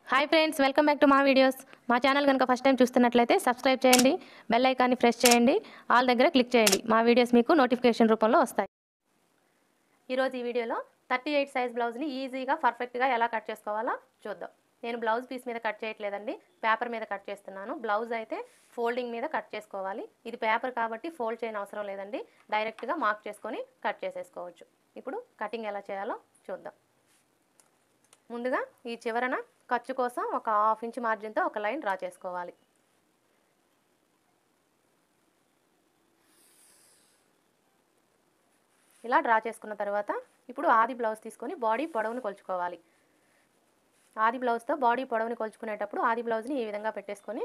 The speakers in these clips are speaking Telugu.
hi friends welcome back to మా వీడియోస్ మా ఛానల్ కనుక ఫస్ట్ టైం చూస్తున్నట్లయితే సబ్స్క్రైబ్ చేయండి బెల్ ఐకాన్ని ప్రెస్ చేయండి ఆల్ దగ్గర క్లిక్ చేయండి మా వీడియోస్ మీకు నోటిఫికేషన్ రూపంలో వస్తాయి ఈరోజు ఈ వీడియోలో థర్టీ ఎయిట్ సైజ్ బ్లౌజ్ని ఈజీగా పర్ఫెక్ట్గా ఎలా కట్ చేసుకోవాలో చూద్దాం నేను బ్లౌజ్ పీస్ మీద కట్ చేయట్లేదండి పేపర్ మీద కట్ చేస్తున్నాను బ్లౌజ్ అయితే ఫోల్డింగ్ మీద కట్ చేసుకోవాలి ఇది పేపర్ కాబట్టి ఫోల్డ్ చేయని అవసరం లేదండి డైరెక్ట్గా మార్క్ చేసుకొని కట్ చేసేసుకోవచ్చు ఇప్పుడు కటింగ్ ఎలా చేయాలో చూద్దాం ముందుగా ఈ చివరన ఖర్చు కోసం ఒక హాఫ్ ఇంచ్ మార్జిన్తో ఒక లైన్ డ్రా చేసుకోవాలి ఇలా డ్రా చేసుకున్న తర్వాత ఇప్పుడు ఆది బ్లౌజ్ తీసుకొని బాడీ పొడవుని కొలుచుకోవాలి ఆది బ్లౌజ్తో బాడీ పొడవుని కొలుచుకునేటప్పుడు ఆది బ్లౌజ్ని ఈ విధంగా పెట్టేసుకొని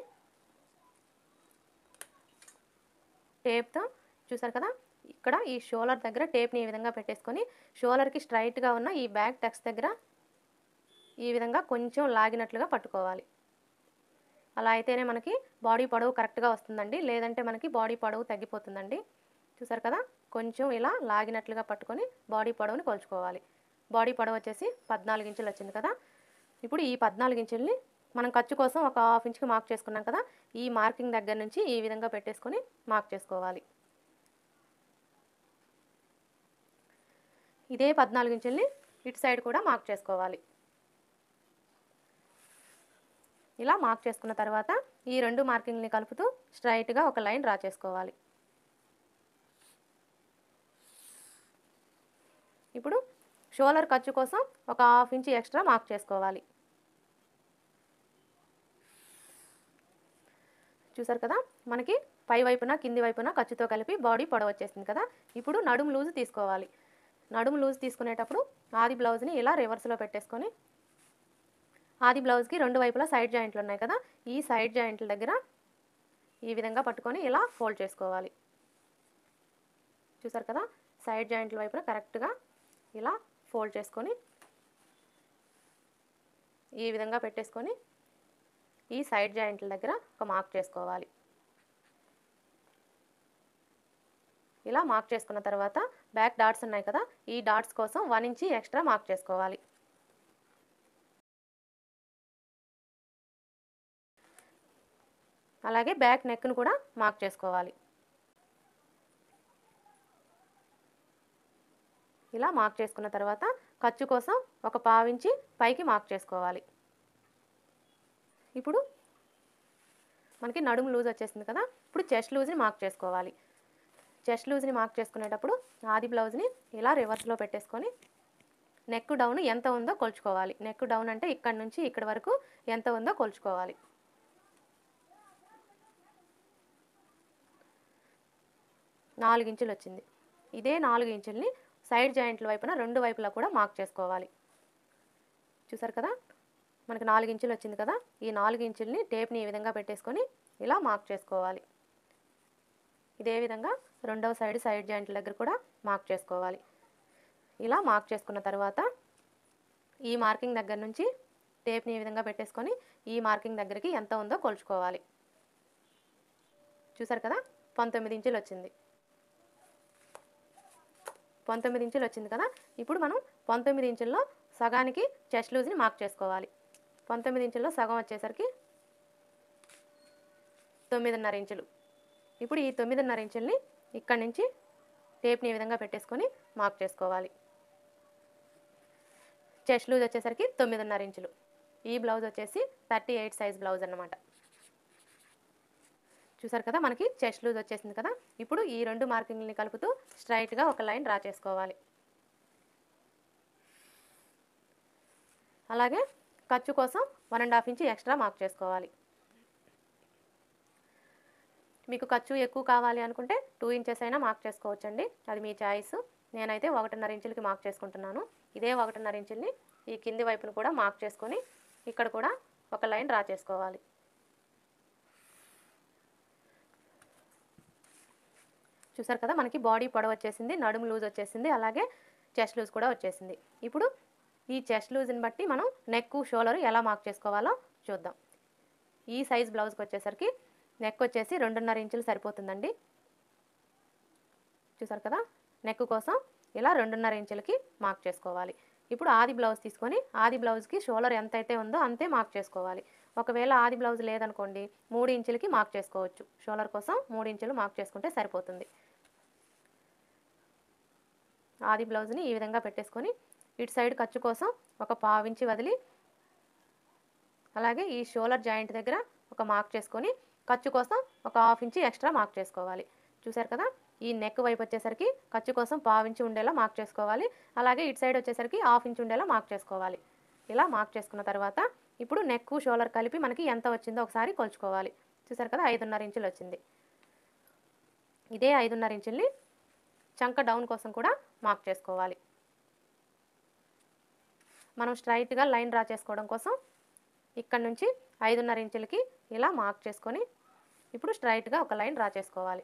టేప్తో చూసారు కదా ఇక్కడ ఈ షోలర్ దగ్గర టేప్ని ఈ విధంగా పెట్టేసుకొని షోలర్కి స్ట్రైట్గా ఉన్న ఈ బ్యాక్ టక్స్ దగ్గర ఈ విధంగా కొంచెం లాగినట్లుగా పట్టుకోవాలి అలా అయితేనే మనకి బాడీ పొడవు కరెక్ట్గా వస్తుందండి లేదంటే మనకి బాడీ పొడవు తగ్గిపోతుందండి చూసారు కదా కొంచెం ఇలా లాగినట్లుగా పట్టుకొని బాడీ పొడవుని కొలుచుకోవాలి బాడీ పొడవు వచ్చేసి పద్నాలుగు ఇంచులు వచ్చింది కదా ఇప్పుడు ఈ పద్నాలుగు ఇంచుల్ని మనం ఖర్చు కోసం ఒక హాఫ్ ఇంచ్కి మార్క్ చేసుకున్నాం కదా ఈ మార్కింగ్ దగ్గర నుంచి ఈ విధంగా పెట్టేసుకొని మార్క్ చేసుకోవాలి ఇదే పద్నాలుగు ఇంచుల్ని ఇటు సైడ్ కూడా మార్క్ చేసుకోవాలి ఇలా మార్క్ చేసుకున్న తర్వాత ఈ రెండు మార్కింగ్ని కలుపుతూ స్ట్రైట్గా ఒక లైన్ డ్రా చేసుకోవాలి ఇప్పుడు షోలర్ ఖర్చు కోసం ఒక హాఫ్ ఇంచ్ ఎక్స్ట్రా మార్క్ చేసుకోవాలి చూసారు కదా మనకి పై వైపున కింది వైపున ఖర్చుతో కలిపి బాడీ పొడవు వచ్చేసింది కదా ఇప్పుడు నడుము లూజ్ తీసుకోవాలి నడుము లూజ్ తీసుకునేటప్పుడు ఆది బ్లౌజ్ని ఇలా రివర్స్లో పెట్టేసుకొని ఆది బ్లౌజ్కి రెండు వైపులా సైడ్ జాయింట్లు ఉన్నాయి కదా ఈ సైడ్ జాయింట్ల దగ్గర ఈ విధంగా పట్టుకొని ఇలా ఫోల్డ్ చేసుకోవాలి చూసారు కదా సైడ్ జాయింట్ల వైపున కరెక్ట్గా ఇలా ఫోల్డ్ చేసుకొని ఈ విధంగా పెట్టేసుకొని ఈ సైడ్ జాయింట్ల దగ్గర ఒక మార్క్ చేసుకోవాలి ఇలా మార్క్ చేసుకున్న తర్వాత బ్యాక్ డాట్స్ ఉన్నాయి కదా ఈ డాట్స్ కోసం వన్ ఇంచి ఎక్స్ట్రా మార్క్ చేసుకోవాలి అలాగే బ్యాక్ నెక్ను కూడా మార్క్ చేసుకోవాలి ఇలా మార్క్ చేసుకున్న తర్వాత ఖర్చు కోసం ఒక పావించి పైకి మార్క్ చేసుకోవాలి ఇప్పుడు మనకి నడుము లూజ్ వచ్చేసింది కదా ఇప్పుడు చెస్ట్ లూజ్ని మార్క్ చేసుకోవాలి చెస్ట్ లూజ్ని మార్క్ చేసుకునేటప్పుడు ఆది బ్లౌజ్ని ఇలా రివర్స్లో పెట్టేసుకొని నెక్ డౌన్ ఎంత ఉందో కొలుచుకోవాలి నెక్ డౌన్ అంటే ఇక్కడ నుంచి ఇక్కడ వరకు ఎంత ఉందో కొలుచుకోవాలి నాలుగు ఇంచులు వచ్చింది ఇదే నాలుగు ఇంచుల్ని సైడ్ జాయింట్ల వైపున రెండు వైపులా కూడా మార్క్ చేసుకోవాలి చూసారు కదా మనకి నాలుగు ఇంచులు వచ్చింది కదా ఈ నాలుగు ఇంచుల్ని టేప్ని ఈ విధంగా పెట్టేసుకొని ఇలా మార్క్ చేసుకోవాలి ఇదే విధంగా రెండవ సైడ్ సైడ్ జాయింట్ల దగ్గర కూడా మార్క్ చేసుకోవాలి ఇలా మార్క్ చేసుకున్న తర్వాత ఈ మార్కింగ్ దగ్గర నుంచి టేప్ని ఈ విధంగా పెట్టేసుకొని ఈ మార్కింగ్ దగ్గరికి ఎంత ఉందో కొలుచుకోవాలి చూసారు కదా పంతొమ్మిది ఇంచులు వచ్చింది పంతొమ్మిది ఇంచులు వచ్చింది కదా ఇప్పుడు మనం పంతొమ్మిది ఇంచుల్లో సగానికి చెస్ట్ లూజ్ని మార్క్ చేసుకోవాలి పంతొమ్మిది ఇంచుల్లో సగం వచ్చేసరికి తొమ్మిదిన్నర ఇంచులు ఇప్పుడు ఈ తొమ్మిదిన్నర ఇంచుల్ని ఇక్కడి నుంచి టేప్ని ఈ విధంగా పెట్టేసుకొని మార్క్ చేసుకోవాలి చెస్ట్ లూజ్ వచ్చేసరికి తొమ్మిదిన్నర ఇంచులు ఈ బ్లౌజ్ వచ్చేసి థర్టీ ఎయిట్ సైజ్ బ్లౌజ్ అన్నమాట చూసారు కదా మనకి చెస్ట్ లూజ్ వచ్చేసింది కదా ఇప్పుడు ఈ రెండు మార్కింగ్ని కలుపుతూ స్ట్రైట్గా ఒక లైన్ డ్రా చేసుకోవాలి అలాగే ఖర్చు కోసం one and half inch extra mark చేసుకోవాలి మీకు ఖర్చు ఎక్కువ కావాలి అనుకుంటే టూ ఇంచెస్ అయినా మార్క్ చేసుకోవచ్చండి అది మీ చాయిస్ నేనైతే ఒకటిన్నర ఇంచులకి మార్క్ చేసుకుంటున్నాను ఇదే ఒకటిన్నర ఇంచుల్ని ఈ కింది వైపును కూడా మార్క్ చేసుకొని ఇక్కడ కూడా ఒక లైన్ డ్రా చేసుకోవాలి చూసారు కదా మనకి బాడీ పొడవు వచ్చేసింది నడుము లూజ్ వచ్చేసింది అలాగే చెస్ట్ లూజ్ కూడా వచ్చేసింది ఇప్పుడు ఈ చెస్ట్ లూజ్ని బట్టి మనం నెక్ షోలర్ ఎలా మార్క్ చేసుకోవాలో చూద్దాం ఈ సైజ్ బ్లౌజ్కి వచ్చేసరికి నెక్ వచ్చేసి రెండున్నర ఇంచులు సరిపోతుందండి చూసారు కదా నెక్ కోసం ఇలా రెండున్నర ఇంచులకి మార్క్ చేసుకోవాలి ఇప్పుడు ఆది బ్లౌజ్ తీసుకొని ఆది బ్లౌజ్కి షోల్డర్ ఎంత అయితే ఉందో అంతే మార్క్ చేసుకోవాలి ఒకవేళ ఆది బ్లౌజ్ లేదనుకోండి మూడు ఇంచులకి మార్క్ చేసుకోవచ్చు షోల్డర్ కోసం మూడు ఇంచులు మార్క్ చేసుకుంటే సరిపోతుంది ఆది బ్లౌజ్ని ఈ విధంగా పెట్టేసుకొని ఇటు సైడ్ ఖర్చు కోసం ఒక పావించి వదిలి అలాగే ఈ షోల్డర్ జాయింట్ దగ్గర ఒక మార్క్ చేసుకొని ఖర్చు కోసం ఒక హాఫ్ ఇంచి ఎక్స్ట్రా మార్క్ చేసుకోవాలి చూసారు కదా ఈ నెక్ వైపు వచ్చేసరికి ఖర్చు కోసం పావించి ఉండేలా మార్క్ చేసుకోవాలి అలాగే ఇటు సైడ్ వచ్చేసరికి హాఫ్ ఇంచ్ ఉండేలా మార్క్ చేసుకోవాలి ఇలా మార్క్ చేసుకున్న తర్వాత ఇప్పుడు నెక్ షోల్డర్ కలిపి మనకి ఎంత వచ్చిందో ఒకసారి కొలుచుకోవాలి చూసారు కదా ఐదున్నర ఇంచులు వచ్చింది ఇదే ఐదున్నర ఇంచుల్ని చంక డౌన్ కోసం కూడా మార్క్ చేసుకోవాలి మనం స్ట్రైట్గా లైన్ డ్రా చేసుకోవడం కోసం ఇక్కడ నుంచి ఐదున్నర ఇంచులకి ఇలా మార్క్ చేసుకొని ఇప్పుడు స్ట్రైట్గా ఒక లైన్ డ్రా చేసుకోవాలి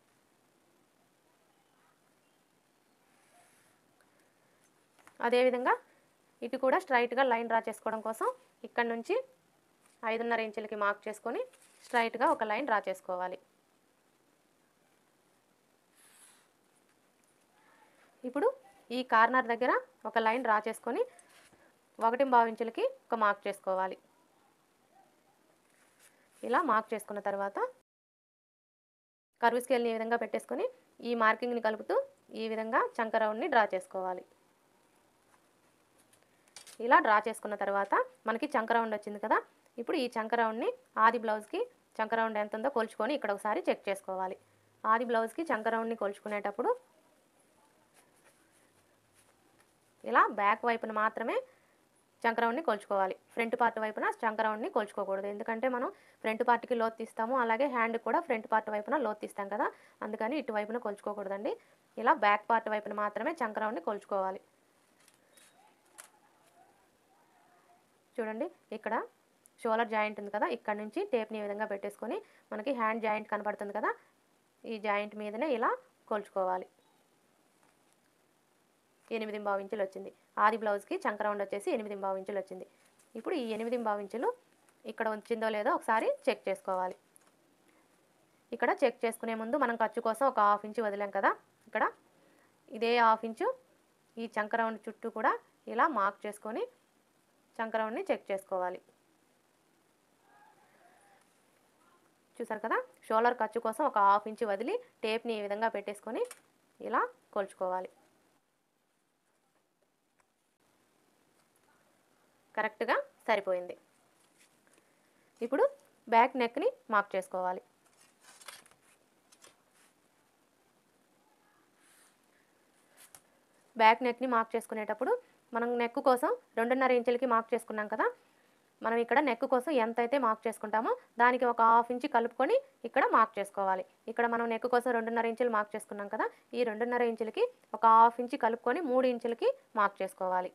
అదేవిధంగా ఇటు కూడా స్ట్రైట్గా లైన్ డ్రా చేసుకోవడం కోసం ఇక్కడ నుంచి ఐదున్నర ఇంచులకి మార్క్ చేసుకొని స్ట్రైట్గా ఒక లైన్ డ్రా చేసుకోవాలి ఇప్పుడు ఈ కార్నర్ దగ్గర ఒక లైన్ డ్రా చేసుకొని ఒకటి బావు ఇంచులకి ఒక మార్క్ చేసుకోవాలి ఇలా మార్క్ చేసుకున్న తర్వాత కర్వ్ స్కేల్ని ఈ విధంగా పెట్టేసుకొని ఈ మార్కింగ్ని కలుపుతూ ఈ విధంగా చంక రౌండ్ని డ్రా చేసుకోవాలి ఇలా డ్రా చేసుకున్న తర్వాత మనకి చంక రౌండ్ వచ్చింది కదా ఇప్పుడు ఈ చంక రౌండ్ని ఆది బ్లౌజ్కి చంక రౌండ్ ఎంత ఉందో కొలుచుకొని ఇక్కడ ఒకసారి చెక్ చేసుకోవాలి ఆది బ్లౌజ్కి చంక రౌండ్ని కొలుచుకునేటప్పుడు ఇలా బ్యాక్ వైపున మాత్రమే చంకరౌండ్ని కొలుచుకోవాలి ఫ్రంట్ పార్ట్ వైపున చంకరౌండ్ని కొలుచుకోకూడదు ఎందుకంటే మనం ఫ్రంట్ పార్ట్కి లోతు తీస్తాము అలాగే హ్యాండ్ కూడా ఫ్రంట్ పార్ట్ వైపున లోతు తీస్తాం కదా అందుకని ఇటు వైపున కొలుచుకోకూడదండి ఇలా బ్యాక్ పార్ట్ వైపున మాత్రమే చంకరౌండ్ని కొలుచుకోవాలి చూడండి ఇక్కడ షోలర్ జాయింట్ ఉంది కదా ఇక్కడ నుంచి టేప్ని ఈ విధంగా పెట్టేసుకొని మనకి హ్యాండ్ జాయింట్ కనపడుతుంది కదా ఈ జాయింట్ మీదనే ఇలా కొలుచుకోవాలి ఎనిమిది బావు ఇంచులు వచ్చింది ఆది బ్లౌజ్కి చంక రౌండ్ వచ్చేసి ఎనిమిది బావు ఇంచులు వచ్చింది ఇప్పుడు ఈ ఎనిమిది బావు ఇంచులు ఇక్కడ వచ్చిందో లేదో ఒకసారి చెక్ చేసుకోవాలి ఇక్కడ చెక్ చేసుకునే ముందు మనం ఖర్చు కోసం ఒక హాఫ్ ఇంచు వదిలాం కదా ఇక్కడ ఇదే హాఫ్ ఇంచు ఈ చంక రౌండ్ చుట్టూ కూడా ఇలా మార్క్ చేసుకొని చంక రౌండ్ని చెక్ చేసుకోవాలి చూసారు కదా షోల్డర్ ఖర్చు కోసం ఒక హాఫ్ ఇంచు వదిలి టేప్ని ఈ విధంగా పెట్టేసుకొని ఇలా కొలుచుకోవాలి కరెక్ట్గా సరిపోయింది ఇప్పుడు బ్యాక్ నెక్ని మార్క్ చేసుకోవాలి బ్యాక్ నెక్ని మార్క్ చేసుకునేటప్పుడు మనం నెక్ కోసం రెండున్నర ఇంచులకి మార్క్ చేసుకున్నాం కదా మనం ఇక్కడ నెక్ కోసం ఎంత అయితే మార్క్ చేసుకుంటామో దానికి ఒక హాఫ్ ఇంచ్ కలుపుకొని ఇక్కడ మార్క్ చేసుకోవాలి ఇక్కడ మనం నెక్ కోసం రెండున్నర ఇంచులు మార్క్ చేసుకున్నాం కదా ఈ రెండున్నర ఇంచులకి ఒక హాఫ్ ఇంచ్ కలుపుకొని మూడు ఇంచులకి మార్క్ చేసుకోవాలి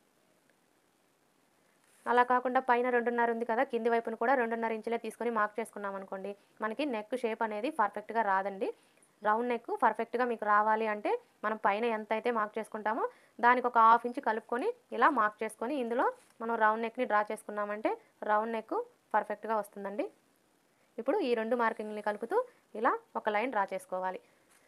అలా కాకుండా పైన రెండున్నర ఉంది కదా కింది వైపున కూడా రెండున్నర ఇంచులే తీసుకొని మార్క్ చేసుకున్నాం అనుకోండి మనకి నెక్ షేప్ అనేది పర్ఫెక్ట్గా రాదండి రౌండ్ నెక్ పర్ఫెక్ట్గా మీకు రావాలి అంటే మనం పైన ఎంత అయితే మార్క్ చేసుకుంటామో దానికి ఒక హాఫ్ ఇంచ్ కలుపుకొని ఇలా మార్క్ చేసుకొని ఇందులో మనం రౌండ్ నెక్ని డ్రా చేసుకున్నామంటే రౌండ్ నెక్ పర్ఫెక్ట్గా వస్తుందండి ఇప్పుడు ఈ రెండు మార్కింగ్ని కలుపుతూ ఇలా ఒక లైన్ డ్రా చేసుకోవాలి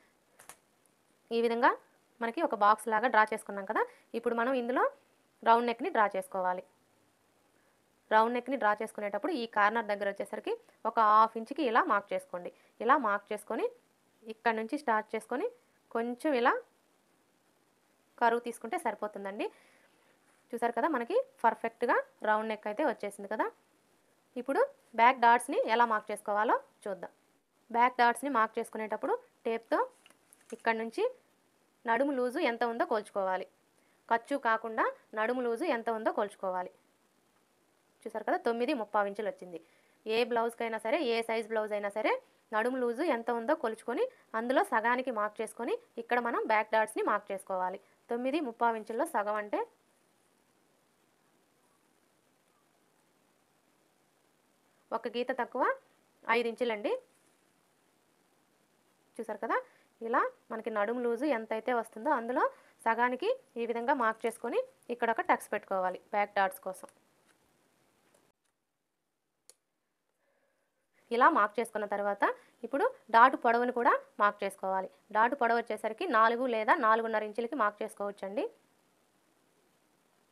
ఈ విధంగా మనకి ఒక బాక్స్ లాగా డ్రా చేసుకున్నాం కదా ఇప్పుడు మనం ఇందులో రౌండ్ నెక్ని డ్రా చేసుకోవాలి రౌండ్ నెక్ని డ్రా చేసుకునేటప్పుడు ఈ కార్నర్ దగ్గర వచ్చేసరికి ఒక హాఫ్ ఇంచ్కి ఇలా మార్క్ చేసుకోండి ఇలా మార్క్ చేసుకొని ఇక్కడ నుంచి స్టార్ట్ చేసుకొని కొంచెం ఇలా కరువు తీసుకుంటే సరిపోతుందండి చూసారు కదా మనకి పర్ఫెక్ట్గా రౌండ్ నెక్ అయితే వచ్చేసింది కదా ఇప్పుడు బ్యాక్ డాట్స్ని ఎలా మార్క్ చేసుకోవాలో చూద్దాం బ్యాక్ డాట్స్ని మార్క్ చేసుకునేటప్పుడు టేప్తో ఇక్కడ నుంచి నడుము లూజు ఎంత ఉందో కొలుచుకోవాలి ఖర్చు కాకుండా నడుము లూజు ఎంత ఉందో కొలుచుకోవాలి చూసారు కదా తొమ్మిది ముప్పై ఇంచులు వచ్చింది ఏ బ్లౌజ్కైనా సరే ఏ సైజ్ బ్లౌజ్ అయినా సరే నడుము లూజు ఎంత ఉందో కొలుచుకొని అందులో సగానికి మార్క్ చేసుకొని ఇక్కడ మనం బ్యాక్ డాట్స్ని మార్క్ చేసుకోవాలి తొమ్మిది ముప్పై ఇంచుల్లో సగం అంటే ఒక గీత తక్కువ ఐదు ఇంచులండి చూసారు కదా ఇలా మనకి నడుము లూజు ఎంత అయితే వస్తుందో అందులో సగానికి ఈ విధంగా మార్క్ చేసుకొని ఇక్కడ ఒక టక్స్ పెట్టుకోవాలి బ్యాక్ డాట్స్ కోసం ఇలా మార్క్ చేసుకున్న తర్వాత ఇప్పుడు డాటు పొడవును కూడా మార్క్ చేసుకోవాలి డాటు పొడవు వచ్చేసరికి నాలుగు లేదా నాలుగున్నర ఇంచులకి మార్క్ చేసుకోవచ్చండి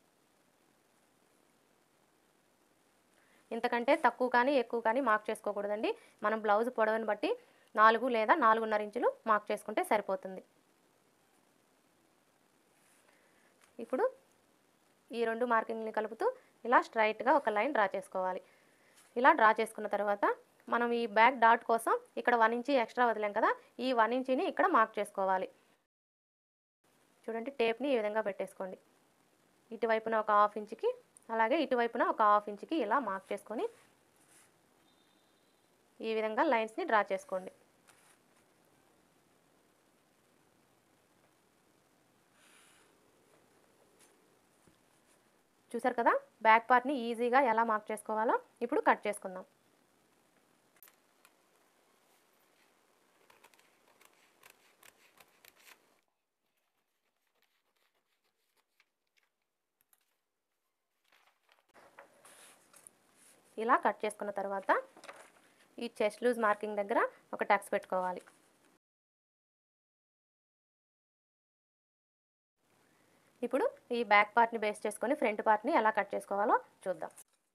ఇంతకంటే తక్కువ కానీ ఎక్కువ కానీ మార్క్ చేసుకోకూడదండి మనం బ్లౌజ్ పొడవుని బట్టి నాలుగు లేదా నాలుగున్నర ఇంచులు మార్క్ చేసుకుంటే సరిపోతుంది ఇప్పుడు ఈ రెండు మార్కింగ్ని కలుపుతూ ఇలా స్ట్రైట్గా ఒక లైన్ డ్రా చేసుకోవాలి ఇలా డ్రా చేసుకున్న తర్వాత మనం ఈ బ్యాక్ డాట్ కోసం ఇక్కడ వన్ ఇంచి ఎక్స్ట్రా వదిలాం కదా ఈ వన్ ఇంచిని ఇక్కడ మార్క్ చేసుకోవాలి చూడండి టేప్ని ఈ విధంగా పెట్టేసుకోండి ఇటువైపున ఒక హాఫ్ ఇంచుకి అలాగే ఇటువైపున ఒక హాఫ్ ఇంచుకి ఇలా మార్క్ చేసుకొని ఈ విధంగా లైన్స్ని డ్రా చేసుకోండి చూసారు కదా బ్యాక్ పార్ట్ని ఈజీగా ఎలా మార్క్ చేసుకోవాలో ఇప్పుడు కట్ చేసుకుందాం ఇలా కట్ చేసుకున్న తర్వాత ఈ చెస్ట్ లూజ్ మార్కింగ్ దగ్గర ఒక టక్స్ పెట్టుకోవాలి ఇప్పుడు ఈ బ్యాక్ పార్ట్ని బేస్ చేసుకొని ఫ్రంట్ పార్ట్ని ఎలా కట్ చేసుకోవాలో చూద్దాం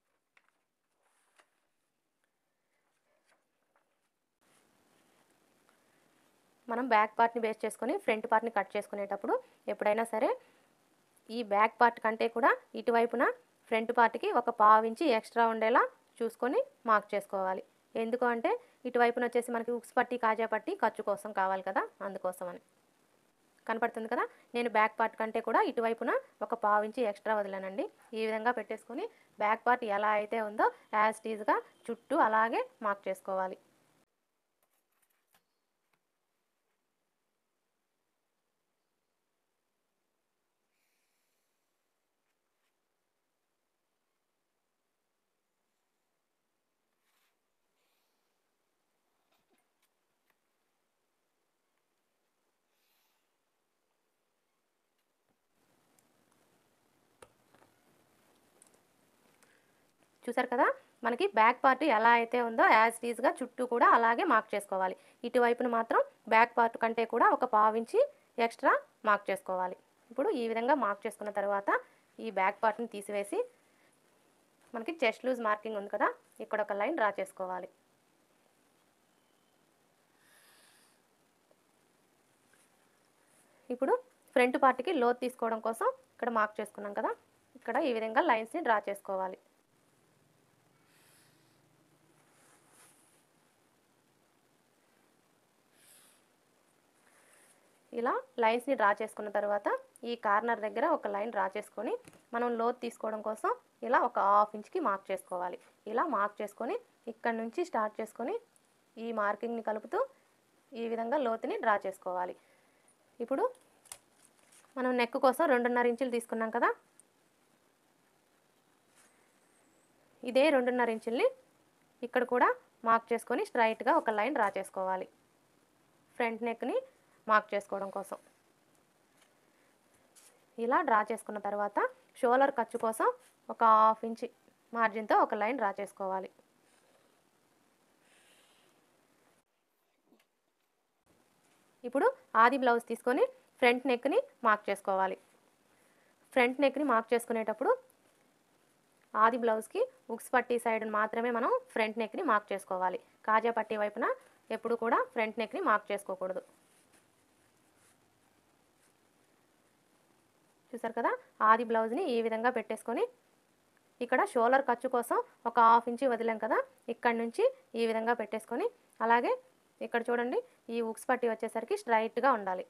మనం బ్యాక్ పార్ట్ని బేస్ చేసుకొని ఫ్రంట్ పార్ట్ని కట్ చేసుకునేటప్పుడు ఎప్పుడైనా సరే ఈ బ్యాక్ పార్ట్ కంటే కూడా ఇటువైపున ఫ్రంట్ పార్ట్కి ఒక పావించి ఎక్స్ట్రా ఉండేలా చూసుకొని మార్క్ చేసుకోవాలి ఎందుకు అంటే ఇటువైపున వచ్చేసి మనకి ఉక్స్ పట్టి కాజా పట్టి ఖర్చు కోసం కావాలి కదా అందుకోసమని కనపడుతుంది కదా నేను బ్యాక్ పార్ట్ కంటే కూడా ఇటువైపున ఒక పావించి ఎక్స్ట్రా వదిలానండి ఈ విధంగా పెట్టేసుకొని బ్యాక్ పార్ట్ ఎలా అయితే ఉందో యాజ్ టీజ్గా చుట్టూ అలాగే మార్క్ చేసుకోవాలి చూసారు కదా మనకి బ్యాక్ పార్ట్ ఎలా అయితే ఉందో యాజ్ టీజ్గా చుట్టూ కూడా అలాగే మార్క్ చేసుకోవాలి ఇటువైపున మాత్రం బ్యాక్ పార్ట్ కంటే కూడా ఒక పావించి ఎక్స్ట్రా మార్క్ చేసుకోవాలి ఇప్పుడు ఈ విధంగా మార్క్ చేసుకున్న తర్వాత ఈ బ్యాక్ పార్ట్ని తీసివేసి మనకి చెస్ట్ లూజ్ మార్కింగ్ ఉంది కదా ఇక్కడ ఒక లైన్ డ్రా చేసుకోవాలి ఇప్పుడు ఫ్రంట్ పార్ట్కి లోత్ తీసుకోవడం కోసం ఇక్కడ మార్క్ చేసుకున్నాం కదా ఇక్కడ ఈ విధంగా లైన్స్ని డ్రా చేసుకోవాలి ఇలా లైన్స్ని డ్రా చేసుకున్న తర్వాత ఈ కార్నర్ దగ్గర ఒక లైన్ డ్రా చేసుకొని మనం లోత్ తీసుకోవడం కోసం ఇలా ఒక హాఫ్ ఇంచ్కి మార్క్ చేసుకోవాలి ఇలా మార్క్ చేసుకొని ఇక్కడ నుంచి స్టార్ట్ చేసుకొని ఈ మార్కింగ్ని కలుపుతూ ఈ విధంగా లోతుని డ్రా చేసుకోవాలి ఇప్పుడు మనం నెక్ కోసం రెండున్నర ఇంచులు తీసుకున్నాం కదా ఇదే రెండున్నర ఇంచుల్ని ఇక్కడ కూడా మార్క్ చేసుకొని స్ట్రైట్గా ఒక లైన్ డ్రా చేసుకోవాలి ఫ్రంట్ నెక్ని మార్క్ చేసుకోవడం కోసం ఇలా డ్రా చేసుకున్న తర్వాత షోలర్ ఖర్చు కోసం ఒక హాఫ్ ఇంచ్ మార్జిన్తో ఒక లైన్ డ్రా చేసుకోవాలి ఇప్పుడు ఆది బ్లౌజ్ తీసుకొని ఫ్రంట్ నెక్ని మార్క్ చేసుకోవాలి ఫ్రంట్ నెక్ని మార్క్ చేసుకునేటప్పుడు ఆది బ్లౌజ్కి ఉక్స్ పట్టీ సైడ్ మాత్రమే మనం ఫ్రంట్ నెక్ని మార్క్ చేసుకోవాలి కాజా పట్టీ వైపున ఎప్పుడు కూడా ఫ్రంట్ నెక్ని మార్క్ చేసుకోకూడదు చూసారు కదా ఆది బ్లౌజ్ని ఈ విధంగా పెట్టేసుకొని ఇక్కడ షోలర్ ఖర్చు కోసం ఒక హాఫ్ ఇంచి వదిలాం కదా ఇక్కడ నుంచి ఈ విధంగా పెట్టేసుకొని అలాగే ఇక్కడ చూడండి ఈ ఉక్స్ పట్టి వచ్చేసరికి స్ట్రైట్గా ఉండాలి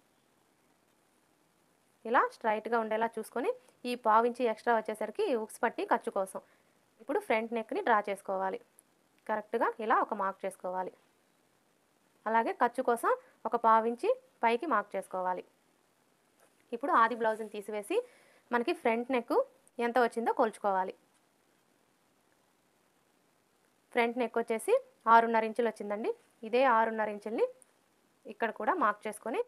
ఇలా స్ట్రైట్గా ఉండేలా చూసుకొని ఈ పావించి ఎక్స్ట్రా వచ్చేసరికి ఈ ఉక్స్ పట్టి ఖర్చు కోసం ఇప్పుడు ఫ్రంట్ నెక్ని డ్రా చేసుకోవాలి కరెక్ట్గా ఇలా ఒక మార్క్ చేసుకోవాలి అలాగే ఖర్చు కోసం ఒక పావించి పైకి మార్క్ చేసుకోవాలి ఇప్పుడు ఆది బ్లౌజ్ని తీసివేసి మనకి ఫ్రంట్ నెక్ ఎంత వచ్చిందో కొలుచుకోవాలి ఫ్రంట్ నెక్ వచ్చేసి ఆరున్నర ఇంచులు వచ్చిందండి ఇదే ఆరున్నర ఇంచుల్ని ఇక్కడ కూడా మార్క్ చేసుకొని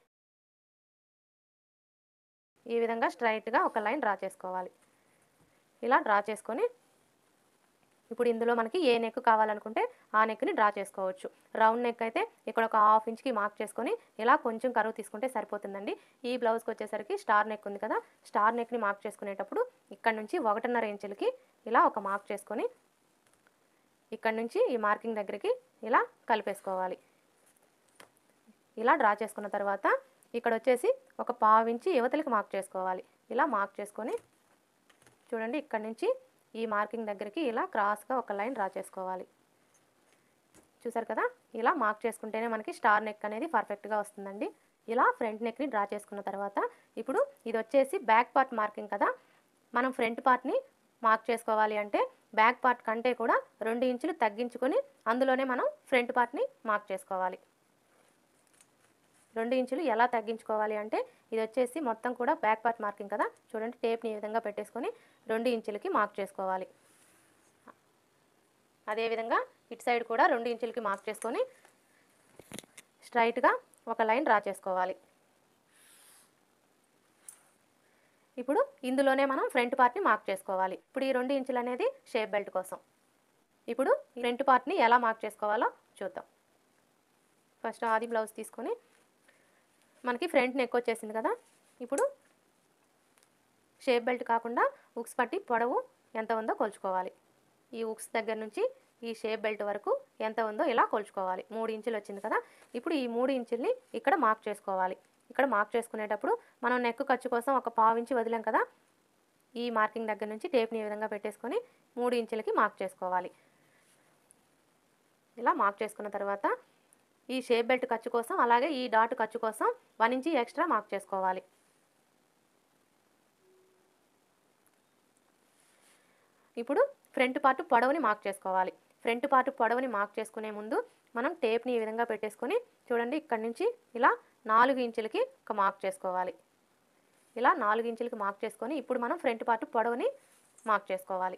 ఈ విధంగా స్ట్రైట్గా ఒక లైన్ డ్రా చేసుకోవాలి ఇలా డ్రా చేసుకొని ఇప్పుడు ఇందులో మనకి ఏ నెక్ కావాలనుకుంటే ఆ నెక్ని డ్రా చేసుకోవచ్చు రౌండ్ నెక్ అయితే ఇక్కడ ఒక హాఫ్ ఇంచ్కి మార్క్ చేసుకొని ఇలా కొంచెం కరువు తీసుకుంటే సరిపోతుందండి ఈ బ్లౌజ్కి వచ్చేసరికి స్టార్ నెక్ ఉంది కదా స్టార్ నెక్ని మార్క్ చేసుకునేటప్పుడు ఇక్కడ నుంచి ఒకటిన్నర ఇంచులకి ఇలా ఒక మార్క్ చేసుకొని ఇక్కడ నుంచి ఈ మార్కింగ్ దగ్గరికి ఇలా కలిపేసుకోవాలి ఇలా డ్రా చేసుకున్న తర్వాత ఇక్కడ వచ్చేసి ఒక పావు ఇంచి యువతలకి మార్క్ చేసుకోవాలి ఇలా మార్క్ చేసుకొని చూడండి ఇక్కడ నుంచి ఈ మార్కింగ్ దగ్గరికి ఇలా క్రాస్గా ఒక లైన్ డ్రా చేసుకోవాలి చూసారు కదా ఇలా మార్క్ చేసుకుంటేనే మనకి స్టార్ నెక్ అనేది పర్ఫెక్ట్గా వస్తుందండి ఇలా ఫ్రంట్ నెక్ని డ్రా చేసుకున్న తర్వాత ఇప్పుడు ఇది వచ్చేసి బ్యాక్ పార్ట్ మార్కింగ్ కదా మనం ఫ్రంట్ పార్ట్ని మార్క్ చేసుకోవాలి అంటే బ్యాక్ పార్ట్ కంటే కూడా రెండు ఇంచులు తగ్గించుకొని అందులోనే మనం ఫ్రంట్ పార్ట్ని మార్క్ చేసుకోవాలి రెండు ఇంచులు ఎలా తగ్గించుకోవాలి అంటే ఇది వచ్చేసి మొత్తం కూడా బ్యాక్ పార్ట్ మార్కింగ్ కదా చూడండి టేప్ని ఈ విధంగా పెట్టేసుకొని రెండు ఇంచులకి మార్క్ చేసుకోవాలి అదేవిధంగా ఇటు సైడ్ కూడా రెండు ఇంచులకి మార్క్ చేసుకొని స్ట్రైట్గా ఒక లైన్ డ్రా చేసుకోవాలి ఇప్పుడు ఇందులోనే మనం ఫ్రంట్ పార్ట్ని మార్క్ చేసుకోవాలి ఇప్పుడు ఈ రెండు ఇంచులు అనేది షేప్ బెల్ట్ కోసం ఇప్పుడు ఈ ఫ్రంట్ పార్ట్ని ఎలా మార్క్ చేసుకోవాలో చూద్దాం ఫస్ట్ ఆది బ్లౌజ్ తీసుకొని మనకి ఫ్రంట్ నెక్ వచ్చేసింది కదా ఇప్పుడు షేప్ బెల్ట్ కాకుండా ఉక్స్ పట్టి పొడవు ఎంత ఉందో కొలుచుకోవాలి ఈ ఉక్స్ దగ్గర నుంచి ఈ షేప్ బెల్ట్ వరకు ఎంత ఉందో ఇలా కొలుచుకోవాలి మూడు ఇంచులు వచ్చింది కదా ఇప్పుడు ఈ మూడు ఇంచుల్ని ఇక్కడ మార్క్ చేసుకోవాలి ఇక్కడ మార్క్ చేసుకునేటప్పుడు మనం నెక్ ఖర్చు కోసం ఒక పావు ఇంచు వదిలాం కదా ఈ మార్కింగ్ దగ్గర నుంచి టేప్ని ఈ విధంగా పెట్టేసుకొని మూడు ఇంచులకి మార్క్ చేసుకోవాలి ఇలా మార్క్ చేసుకున్న తర్వాత ఈ షేప్ బెల్ట్ ఖర్చు కోసం అలాగే ఈ డాట్ ఖర్చు కోసం వన్ ఇంచి ఎక్స్ట్రా మార్క్ చేసుకోవాలి ఇప్పుడు ఫ్రంట్ పార్ట్ పొడవుని మార్క్ చేసుకోవాలి ఫ్రంట్ పార్ట్ పొడవుని మార్క్ చేసుకునే ముందు మనం టేప్ని ఈ విధంగా పెట్టేసుకొని చూడండి ఇక్కడ నుంచి ఇలా నాలుగు ఇంచులకి ఒక మార్క్ చేసుకోవాలి ఇలా నాలుగు ఇంచులకి మార్క్ చేసుకొని ఇప్పుడు మనం ఫ్రంట్ పార్ట్ పొడవుని మార్క్ చేసుకోవాలి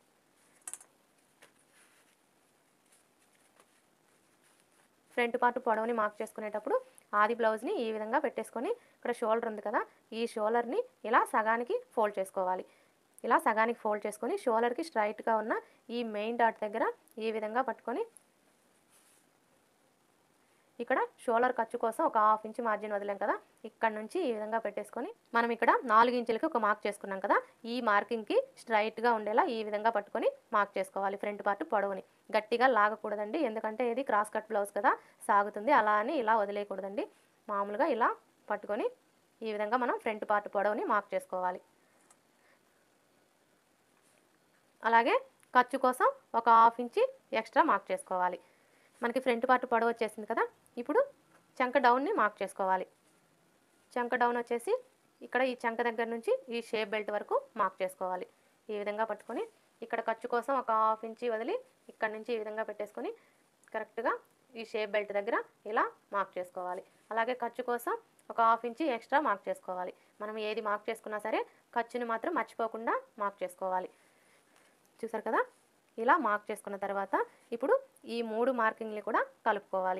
ఫ్రంట్ పార్ట్ పొడవుని మార్క్ చేసుకునేటప్పుడు ఆది బ్లౌజ్ని ఈ విధంగా పెట్టేసుకొని ఇక్కడ షోల్డర్ ఉంది కదా ఈ షోల్డర్ని ఇలా సగానికి ఫోల్డ్ చేసుకోవాలి ఇలా సగానికి ఫోల్డ్ చేసుకొని షోల్డర్కి స్ట్రైట్గా ఉన్న ఈ మెయిన్ డాట్ దగ్గర ఈ విధంగా పట్టుకొని ఇక్కడ షోల్డర్ ఖర్చు కోసం ఒక హాఫ్ ఇంచ్ మార్జిన్ వదిలాం కదా ఇక్కడ నుంచి ఈ విధంగా పెట్టేసుకొని మనం ఇక్కడ నాలుగు ఇంచులకి ఒక మార్క్ చేసుకున్నాం కదా ఈ మార్కింగ్కి స్ట్రైట్గా ఉండేలా ఈ విధంగా పట్టుకొని మార్క్ చేసుకోవాలి ఫ్రంట్ పార్ట్ పొడవుని గట్టిగా లాగకూడదండి ఎందుకంటే ఇది క్రాస్ కట్ బ్లౌజ్ కదా సాగుతుంది అలా అని ఇలా వదిలేయకూడదండి మామూలుగా ఇలా పట్టుకొని ఈ విధంగా మనం ఫ్రంట్ పార్ట్ పొడవుని మార్క్ చేసుకోవాలి అలాగే ఖర్చు కోసం ఒక హాఫ్ ఇంచి ఎక్స్ట్రా మార్క్ చేసుకోవాలి మనకి ఫ్రంట్ పార్ట్ పొడవు వచ్చేసింది కదా ఇప్పుడు చంక డౌన్ని మార్క్ చేసుకోవాలి చంక డౌన్ వచ్చేసి ఇక్కడ ఈ చంక దగ్గర నుంచి ఈ షేప్ బెల్ట్ వరకు మార్క్ చేసుకోవాలి ఈ విధంగా పట్టుకొని ఇక్కడ ఖర్చు కోసం ఒక హాఫ్ ఇంచి వదిలి ఇక్కడ నుంచి ఈ విధంగా పెట్టేసుకొని కరెక్ట్గా ఈ షేప్ బెల్ట్ దగ్గర ఇలా మార్క్ చేసుకోవాలి అలాగే ఖర్చు కోసం ఒక హాఫ్ ఇంచి ఎక్స్ట్రా మార్క్ చేసుకోవాలి మనం ఏది మార్క్ చేసుకున్నా సరే ఖర్చుని మాత్రం మర్చిపోకుండా మార్క్ చేసుకోవాలి చూసారు కదా ఇలా మార్క్ చేసుకున్న తర్వాత ఇప్పుడు ఈ మూడు మార్కింగ్ని కూడా కలుపుకోవాలి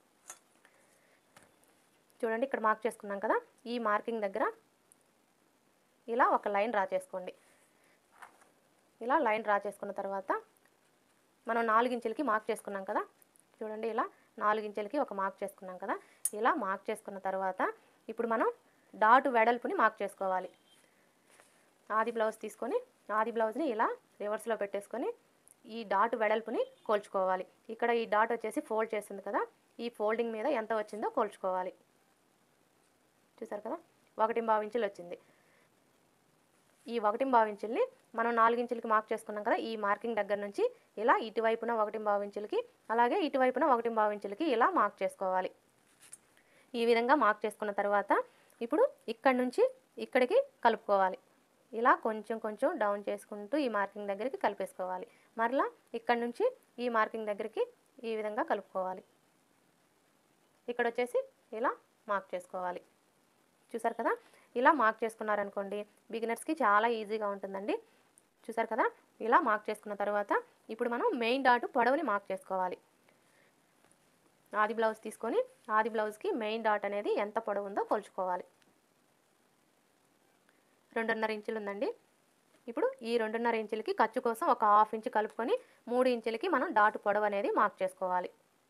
చూడండి ఇక్కడ మార్క్ చేసుకున్నాం కదా ఈ మార్కింగ్ దగ్గర ఇలా ఒక లైన్ డ్రా చేసుకోండి ఇలా లైన్ డ్రా చేసుకున్న తర్వాత మనం నాలుగు ఇంచులకి మార్క్ చేసుకున్నాం కదా చూడండి ఇలా నాలుగు ఇంచులకి ఒక మార్క్ చేసుకున్నాం కదా ఇలా మార్క్ చేసుకున్న తర్వాత ఇప్పుడు మనం డాట్ వెడల్పుని మార్క్ చేసుకోవాలి ఆది బ్లౌజ్ తీసుకొని ఆది బ్లౌజ్ని ఇలా రివర్స్లో పెట్టేసుకొని ఈ డాట్ వెడల్పుని కోల్చుకోవాలి ఇక్కడ ఈ డాట్ వచ్చేసి ఫోల్డ్ చేస్తుంది కదా ఈ ఫోల్డింగ్ మీద ఎంత వచ్చిందో కోల్చుకోవాలి చూసారు కదా ఒకటి ఇంచులు వచ్చింది ఈ ఒకటి ఇంచుల్ని మనం నాలుగు ఇంచులకి మార్క్ చేసుకున్నాం కదా ఈ మార్కింగ్ దగ్గర నుంచి ఇలా ఇటువైపున ఒకటి ఇంచులకి అలాగే ఇటువైపున ఒకటి ఇంచులకి ఇలా మార్క్ చేసుకోవాలి ఈ విధంగా మార్క్ చేసుకున్న తర్వాత ఇప్పుడు ఇక్కడ నుంచి ఇక్కడికి కలుపుకోవాలి ఇలా కొంచెం కొంచెం డౌన్ చేసుకుంటూ ఈ మార్కింగ్ దగ్గరికి కలిపేసుకోవాలి మరలా ఇక్కడ నుంచి ఈ మార్కింగ్ దగ్గరికి ఈ విధంగా కలుపుకోవాలి ఇక్కడ వచ్చేసి ఇలా మార్క్ చేసుకోవాలి చూసారు కదా ఇలా మార్క్ చేసుకున్నారనుకోండి బిగినర్స్కి చాలా ఈజీగా ఉంటుందండి చూసారు కదా ఇలా మార్క్ చేసుకున్న తర్వాత ఇప్పుడు మనం మెయిన్ డాట్ పొడవుని మార్క్ చేసుకోవాలి ఆది బ్లౌజ్ తీసుకొని ఆది బ్లౌజ్కి మెయిన్ డాట్ అనేది ఎంత పొడవు ఉందో కొలుచుకోవాలి రెండున్నర ఇంచులు ఉందండి ఇప్పుడు ఈ రెండున్నర ఇంచులకి ఖర్చు కోసం ఒక హాఫ్ ఇంచు కలుపుకొని మూడు ఇంచులకి మనం డాట్ పొడవు అనేది మార్క్ చేసుకోవాలి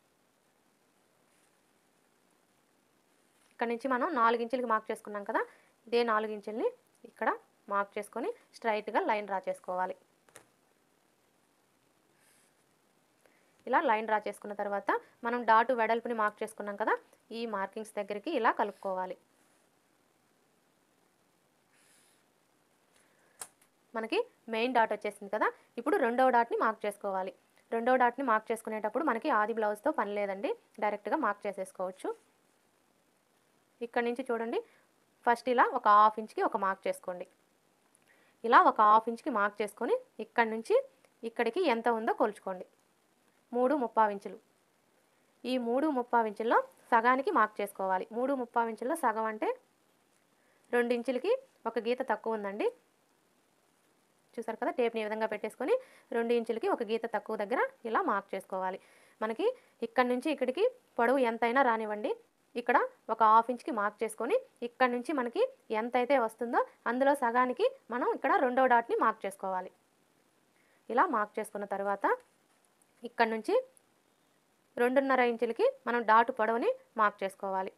ఇక్కడ నుంచి మనం నాలుగు ఇంచులకి మార్క్ చేసుకున్నాం కదా ఇదే నాలుగు ఇంచుల్ని ఇక్కడ మార్క్ చేసుకొని స్ట్రైట్గా లైన్ డ్రా చేసుకోవాలి ఇలా లైన్ డ్రా చేసుకున్న తర్వాత మనం డాటు వెడల్పుని మార్క్ చేసుకున్నాం కదా ఈ మార్కింగ్స్ దగ్గరికి ఇలా కలుపుకోవాలి మనకి మెయిన్ డాట్ వచ్చేసింది కదా ఇప్పుడు రెండవ డాట్ని మార్క్ చేసుకోవాలి రెండవ డాట్ని మార్క్ చేసుకునేటప్పుడు మనకి ఆది బ్లౌజ్తో పని లేదండి డైరెక్ట్గా మార్క్ చేసేసుకోవచ్చు ఇక్కడ నుంచి చూడండి ఫస్ట్ ఇలా ఒక హాఫ్ ఇంచ్కి ఒక మార్క్ చేసుకోండి ఇలా ఒక హాఫ్ ఇంచ్కి మార్క్ చేసుకొని ఇక్కడ నుంచి ఇక్కడికి ఎంత ఉందో కొలుచుకోండి మూడు ముప్పావు ఇంచులు ఈ మూడు ముప్పావు ఇంచుల్లో సగానికి మార్క్ చేసుకోవాలి మూడు ముప్పావు ఇంచుల్లో సగం అంటే రెండు ఇంచులకి ఒక గీత తక్కువ ఉందండి చూసారు కదా టేప్ని ఈ విధంగా పెట్టేసుకొని రెండు ఇంచులకి ఒక గీత తక్కువ దగ్గర ఇలా మార్క్ చేసుకోవాలి మనకి ఇక్కడ నుంచి ఇక్కడికి పొడవు ఎంతైనా రానివ్వండి ఇక్కడ ఒక హాఫ్ ఇంచ్కి మార్క్ చేసుకొని ఇక్కడ నుంచి మనకి ఎంత అయితే వస్తుందో అందులో సగానికి మనం ఇక్కడ రెండో డాట్ని మార్క్ చేసుకోవాలి ఇలా మార్క్ చేసుకున్న తర్వాత ఇక్కడ నుంచి రెండున్నర ఇంచులకి మనం డాట్ పొడవుని మార్క్ చేసుకోవాలి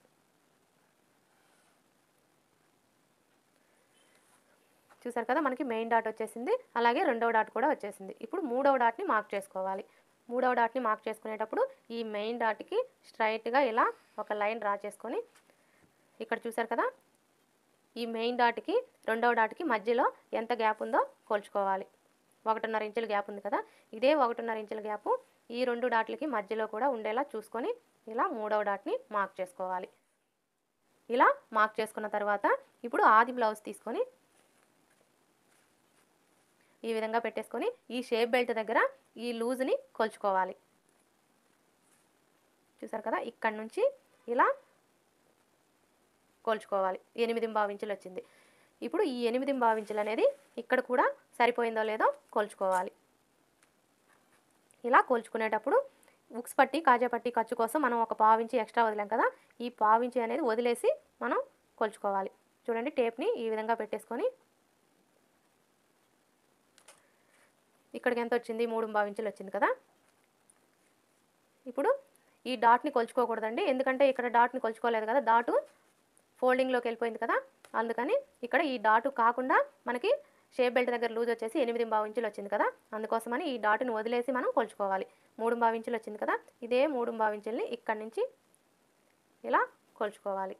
చూసారు కదా మనకి మెయిన్ డాట్ వచ్చేసింది అలాగే రెండవ డాట్ కూడా వచ్చేసింది ఇప్పుడు మూడవ డాట్ని మార్క్ చేసుకోవాలి మూడవ డాట్ని మార్క్ చేసుకునేటప్పుడు ఈ మెయిన్ డాట్కి స్ట్రైట్గా ఇలా ఒక లైన్ డ్రా చేసుకొని ఇక్కడ చూసారు కదా ఈ మెయిన్ డాట్కి రెండవ డాట్కి మధ్యలో ఎంత గ్యాప్ ఉందో కొలుచుకోవాలి ఒకటిన్నర ఇంచుల గ్యాప్ ఉంది కదా ఇదే ఒకటిన్నర ఇంచుల గ్యాప్ ఈ రెండు డాట్లకి మధ్యలో కూడా ఉండేలా చూసుకొని ఇలా మూడవ డాట్ని మార్క్ చేసుకోవాలి ఇలా మార్క్ చేసుకున్న తర్వాత ఇప్పుడు ఆది బ్లౌజ్ తీసుకొని ఈ విధంగా పెట్టేసుకొని ఈ షేప్ బెల్ట్ దగ్గర ఈ లూజ్ని కొలుచుకోవాలి చూసారు కదా ఇక్కడ నుంచి ఇలా కొలుచుకోవాలి ఎనిమిది ఇంచులు వచ్చింది ఇప్పుడు ఈ ఎనిమిది ఇంచులు అనేది ఇక్కడ కూడా సరిపోయిందో లేదో కొలుచుకోవాలి ఇలా కొలుచుకునేటప్పుడు ఉక్స్ పట్టి కాజా పట్టి ఖర్చు కోసం మనం ఒక పావించి ఎక్స్ట్రా వదిలాం కదా ఈ పావించి అనేది వదిలేసి మనం కొలుచుకోవాలి చూడండి టేప్ని ఈ విధంగా పెట్టేసుకొని ఇక్కడికి ఎంత వచ్చింది మూడు ఇంచులు వచ్చింది కదా ఇప్పుడు ఈ డాట్ని కొలుచుకోకూడదండి ఎందుకంటే ఇక్కడ డాట్ని కొలుచుకోలేదు కదా డాటు ఫోల్డింగ్లోకి వెళ్ళిపోయింది కదా అందుకని ఇక్కడ ఈ డాటు కాకుండా మనకి షేప్ బెల్ట్ దగ్గర లూజ్ వచ్చేసి ఎనిమిది ఇంచులు వచ్చింది కదా అందుకోసమని ఈ డాటుని వదిలేసి మనం కొలుచుకోవాలి మూడు ఇంచులు వచ్చింది కదా ఇదే మూడు ఇంచుల్ని ఇక్కడి నుంచి ఇలా కొలుచుకోవాలి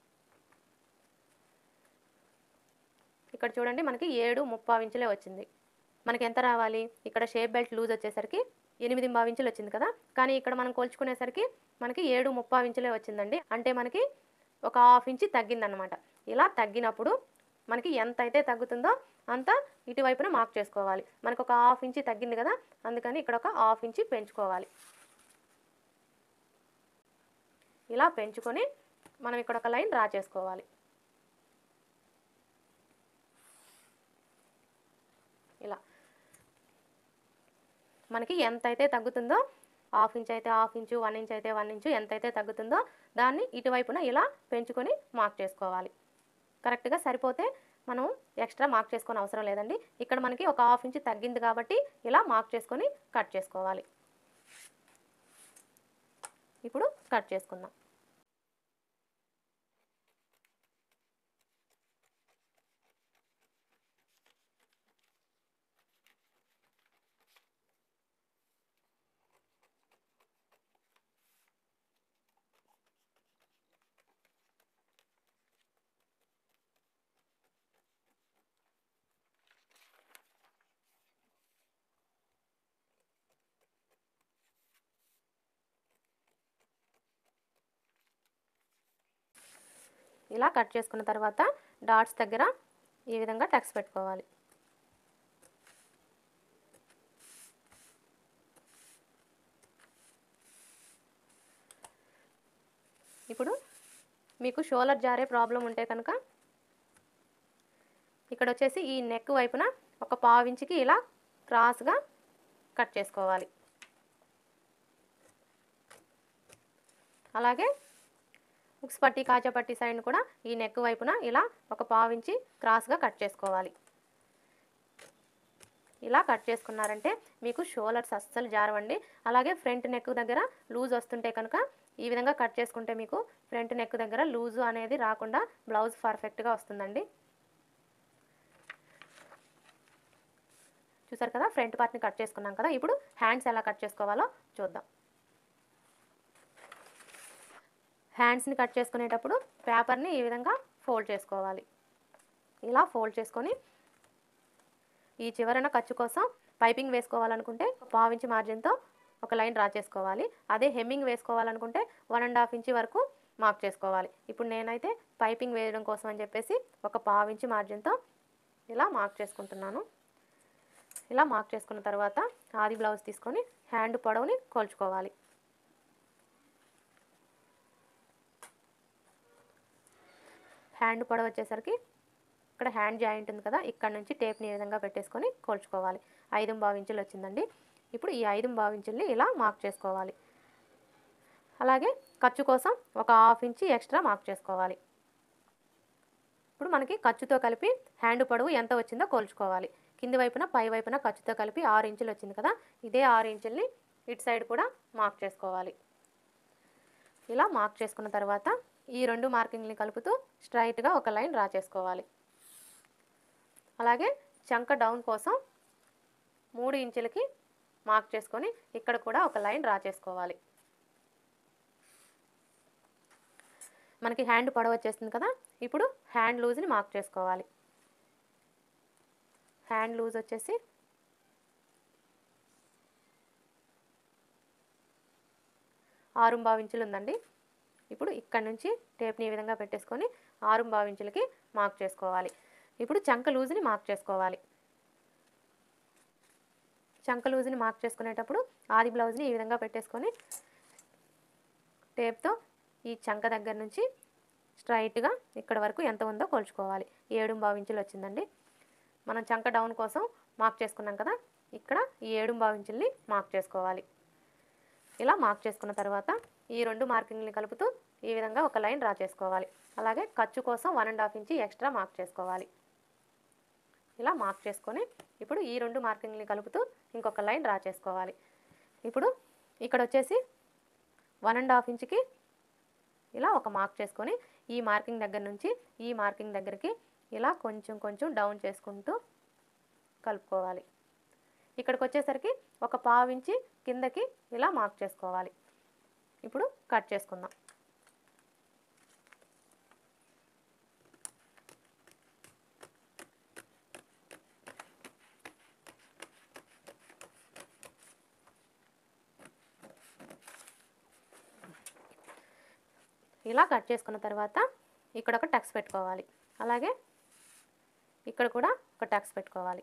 ఇక్కడ చూడండి మనకి ఏడు ముప్పావు ఇంచులే వచ్చింది మనకి ఎంత రావాలి ఇక్కడ షేప్ బెల్ట్ లూజ్ వచ్చేసరికి ఎనిమిది ఇంచులు వచ్చింది కదా కానీ ఇక్కడ మనం కొలుచుకునేసరికి మనకి ఏడు ముప్పావు ఇంచులే వచ్చిందండి అంటే మనకి ఒక హాఫ్ ఇంచి తగ్గిందనమాట ఇలా తగ్గినప్పుడు మనకి ఎంత అయితే తగ్గుతుందో అంత ఇటువైపున మార్క్ చేసుకోవాలి మనకు ఒక హాఫ్ ఇంచి తగ్గింది కదా అందుకని ఇక్కడ ఒక హాఫ్ ఇంచి పెంచుకోవాలి ఇలా పెంచుకొని మనం ఇక్కడ ఒక లైన్ డ్రా చేసుకోవాలి ఇలా మనకి ఎంత అయితే తగ్గుతుందో హాఫ్ ఇంచ్ అయితే హాఫ్ ఇంచు వన్ ఇంచ్ అయితే వన్ ఇంచు ఎంత అయితే తగ్గుతుందో దాన్ని ఇటువైపున ఇలా పెంచుకొని మార్క్ చేసుకోవాలి కరెక్ట్గా సరిపోతే మనం ఎక్స్ట్రా మార్క్ చేసుకొని అవసరం లేదండి ఇక్కడ మనకి ఒక హాఫ్ ఇంచ్ తగ్గింది కాబట్టి ఇలా మార్క్ చేసుకొని కట్ చేసుకోవాలి ఇప్పుడు కట్ చేసుకుందాం ఇలా కట్ చేసుకున్న తర్వాత డాట్స్ దగ్గర ఈ విధంగా టక్స్ పెట్టుకోవాలి ఇప్పుడు మీకు షోలర్ జారే ప్రాబ్లం ఉంటే కనుక ఇక్కడ వచ్చేసి ఈ నెక్ వైపున ఒక పావించికి ఇలా క్రాస్గా కట్ చేసుకోవాలి అలాగే హుక్స్ పట్టి కాజా పట్టి సైడ్ కూడా ఈ నెక్ వైపున ఇలా ఒక పావించి క్రాస్గా కట్ చేసుకోవాలి ఇలా కట్ చేసుకున్నారంటే మీకు షోలర్స్ అస్సలు జారవండి అలాగే ఫ్రంట్ నెక్ దగ్గర లూజ్ వస్తుంటే కనుక ఈ విధంగా కట్ చేసుకుంటే మీకు ఫ్రంట్ నెక్ దగ్గర లూజు అనేది రాకుండా బ్లౌజ్ పర్ఫెక్ట్గా వస్తుందండి చూసారు కదా ఫ్రంట్ పార్ట్ని కట్ చేసుకున్నాం కదా ఇప్పుడు హ్యాండ్స్ ఎలా కట్ చేసుకోవాలో చూద్దాం హ్యాండ్స్ని కట్ చేసుకునేటప్పుడు పేపర్ని ఈ విధంగా ఫోల్డ్ చేసుకోవాలి ఇలా ఫోల్డ్ చేసుకొని ఈ చివరన ఖర్చు కోసం పైపింగ్ వేసుకోవాలనుకుంటే పావించి మార్జిన్తో ఒక లైన్ డ్రా చేసుకోవాలి అదే హెమ్మింగ్ వేసుకోవాలనుకుంటే వన్ అండ్ హాఫ్ ఇంచి వరకు మార్క్ చేసుకోవాలి ఇప్పుడు నేనైతే పైపింగ్ వేయడం కోసం అని చెప్పేసి ఒక పావించి మార్జిన్తో ఇలా మార్క్ చేసుకుంటున్నాను ఇలా మార్క్ చేసుకున్న తర్వాత ఆది బ్లౌజ్ తీసుకొని హ్యాండ్ పొడవుని కోల్చుకోవాలి హ్యాండ్ పొడవు వచ్చేసరికి ఇక్కడ హ్యాండ్ జాయింట్ ఉంది కదా ఇక్కడ నుంచి టేప్ని ఈ విధంగా పెట్టేసుకొని కోల్చుకోవాలి ఐదు ఇంచులు వచ్చిందండి ఇప్పుడు ఈ ఐదు ఇంచుల్ని ఇలా మార్క్ చేసుకోవాలి అలాగే ఖర్చు కోసం ఒక హాఫ్ ఇంచి ఎక్స్ట్రా మార్క్ చేసుకోవాలి ఇప్పుడు మనకి ఖర్చుతో కలిపి హ్యాండ్ పొడవు ఎంత వచ్చిందో కోల్చుకోవాలి కింది వైపున పై వైపున ఖర్చుతో కలిపి ఆరు ఇంచులు వచ్చింది కదా ఇదే ఆరు ఇంచుల్ని ఇటు సైడ్ కూడా మార్క్ చేసుకోవాలి ఇలా మార్క్ చేసుకున్న తర్వాత ఈ రెండు మార్కింగ్ని కలుపుతూ స్ట్రైట్గా ఒక లైన్ డ్రా చేసుకోవాలి అలాగే చంక డౌన్ కోసం మూడు ఇంచులకి మార్క్ చేసుకొని ఇక్కడ కూడా ఒక లైన్ డ్రా చేసుకోవాలి మనకి హ్యాండ్ పొడవు వచ్చేస్తుంది కదా ఇప్పుడు హ్యాండ్ లూజ్ని మార్క్ చేసుకోవాలి హ్యాండ్ లూజ్ వచ్చేసి ఆరు ఇంచులు ఉందండి ఇప్పుడు ఇక్కడ నుంచి టేప్ని ఈ విధంగా పెట్టేసుకొని ఆరు ఇంచులకి మార్క్ చేసుకోవాలి ఇప్పుడు చంక లూజ్ని మార్క్ చేసుకోవాలి చంక లూజ్ని మార్క్ చేసుకునేటప్పుడు ఆది బ్లౌజ్ని ఈ విధంగా పెట్టేసుకొని టేప్తో ఈ చంక దగ్గర నుంచి స్ట్రైట్గా ఇక్కడ వరకు ఎంత ఉందో కొలుచుకోవాలి ఏడు ఇంచులు వచ్చిందండి మనం చంక డౌన్ కోసం మార్క్ చేసుకున్నాం కదా ఇక్కడ ఈ ఏడు ఇంచుల్ని మార్క్ చేసుకోవాలి ఇలా మార్క్ చేసుకున్న తర్వాత ఈ రెండు మార్కింగ్ని కలుపుతూ ఈ విధంగా ఒక లైన్ డ్రా చేసుకోవాలి అలాగే ఖర్చు కోసం one and half inch extra mark చేసుకోవాలి ఇలా మార్క్ చేసుకొని ఇప్పుడు ఈ రెండు మార్కింగ్ని కలుపుతూ ఇంకొక లైన్ డ్రా చేసుకోవాలి ఇప్పుడు ఇక్కడ వచ్చేసి వన్ అండ్ హాఫ్ ఇంచ్కి ఇలా ఒక మార్క్ చేసుకొని ఈ మార్కింగ్ దగ్గర నుంచి ఈ మార్కింగ్ దగ్గరికి ఇలా కొంచెం కొంచెం డౌన్ చేసుకుంటూ కలుపుకోవాలి ఇక్కడికి వచ్చేసరికి ఒక పావు ఇంచి కిందకి ఇలా మార్క్ చేసుకోవాలి ఇప్పుడు కట్ చేసుకుందాం ఇలా కట్ చేసుకున్న తర్వాత ఇక్కడ ఒక టక్స్ పెట్టుకోవాలి అలాగే ఇక్కడ కూడా ఒక టక్స్ పెట్టుకోవాలి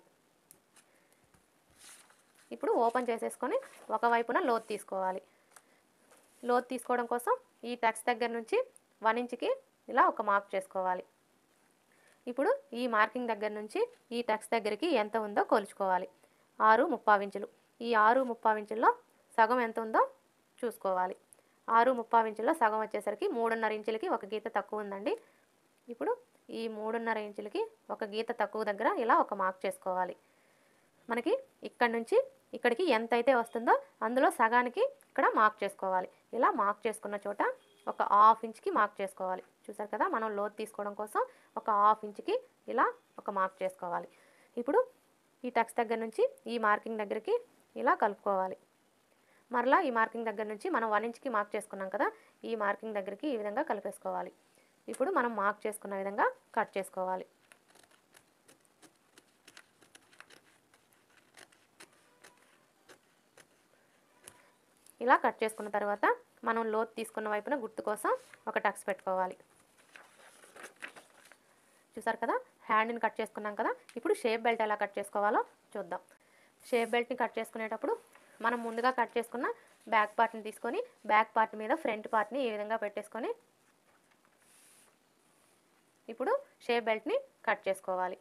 ఇప్పుడు ఓపెన్ చేసేసుకొని ఒకవైపున లోత్ తీసుకోవాలి లోత్ తీసుకోవడం కోసం ఈ టక్స్ దగ్గర నుంచి వన్ ఇంచ్కి ఇలా ఒక మార్క్ చేసుకోవాలి ఇప్పుడు ఈ మార్కింగ్ దగ్గర నుంచి ఈ టక్స్ దగ్గరికి ఎంత ఉందో కొలుచుకోవాలి ఆరు ముప్పావు ఇంచులు ఈ ఆరు ముప్పావు ఇంచుల్లో సగం ఎంత ఉందో చూసుకోవాలి ఆరు ముప్పావు ఇంచుల్లో సగం వచ్చేసరికి మూడున్నర ఇంచులకి ఒక గీత తక్కువ ఉందండి ఇప్పుడు ఈ మూడున్నర ఇంచులకి ఒక గీత తక్కువ దగ్గర ఇలా ఒక మార్క్ చేసుకోవాలి మనకి ఇక్కడ నుంచి ఇక్కడికి ఎంత అయితే వస్తుందో అందులో సగానికి ఇక్కడ మార్క్ చేసుకోవాలి ఇలా మార్క్ చేసుకున్న చోట ఒక హాఫ్ ఇంచ్కి మార్క్ చేసుకోవాలి చూసారు కదా మనం లోతు తీసుకోవడం కోసం ఒక హాఫ్ ఇంచ్కి ఇలా ఒక మార్క్ చేసుకోవాలి ఇప్పుడు ఈ టక్స్ దగ్గర నుంచి ఈ మార్కింగ్ దగ్గరికి ఇలా కలుపుకోవాలి మరలా ఈ మార్కింగ్ దగ్గర నుంచి మనం వన్ ఇంచ్కి మార్క్ చేసుకున్నాం కదా ఈ మార్కింగ్ దగ్గరికి ఈ విధంగా కలిపేసుకోవాలి ఇప్పుడు మనం మార్క్ చేసుకున్న విధంగా కట్ చేసుకోవాలి ఇలా కట్ చేసుకున్న తర్వాత మనం లోతు తీసుకున్న వైపున గుర్తు కోసం ఒక టక్స్ పెట్టుకోవాలి చూసారు కదా హ్యాండ్ని కట్ చేసుకున్నాం కదా ఇప్పుడు షేప్ బెల్ట్ ఎలా కట్ చేసుకోవాలో చూద్దాం షేప్ బెల్ట్ని కట్ చేసుకునేటప్పుడు మనం ముందుగా కట్ చేసుకున్న బ్యాక్ పార్ట్ని తీసుకొని బ్యాక్ పార్ట్ మీద ఫ్రంట్ పార్ట్ని ఈ విధంగా పెట్టేసుకొని ఇప్పుడు షేప్ బెల్ట్ని కట్ చేసుకోవాలి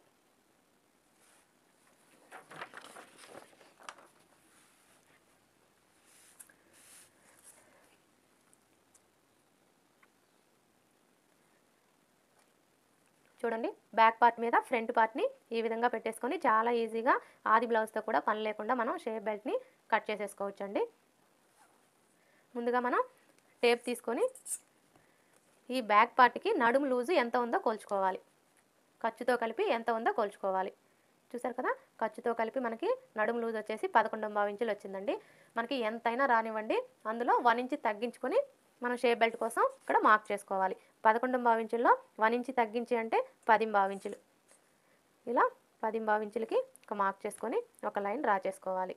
చూడండి బ్యాక్ పార్ట్ మీద ఫ్రంట్ పార్ట్ని ఈ విధంగా పెట్టేసుకొని చాలా ఈజీగా ఆది బ్లౌజ్తో కూడా పని లేకుండా మనం షేప్ బెల్ట్ని కట్ చేసేసుకోవచ్చు అండి ముందుగా మనం టేప్ తీసుకొని ఈ బ్యాక్ పార్ట్కి నడుము లూజు ఎంత ఉందో కొలుచుకోవాలి ఖర్చుతో కలిపి ఎంత ఉందో కొలుచుకోవాలి చూసారు కదా ఖర్చుతో కలిపి మనకి నడుము లూజ్ వచ్చేసి పదకొండు ఇంచులు వచ్చిందండి మనకి ఎంతైనా రానివ్వండి అందులో వన్ ఇంచ్ తగ్గించుకొని మనం షేప్ బెల్ట్ కోసం ఇక్కడ మార్క్ చేసుకోవాలి పదకొండు ఇంచుల్లో వన్ ఇంచ్ తగ్గించి అంటే పది ఇంచులు ఇలా పది ఇంచులకి ఒక మార్క్ చేసుకొని ఒక లైన్ డ్రా చేసుకోవాలి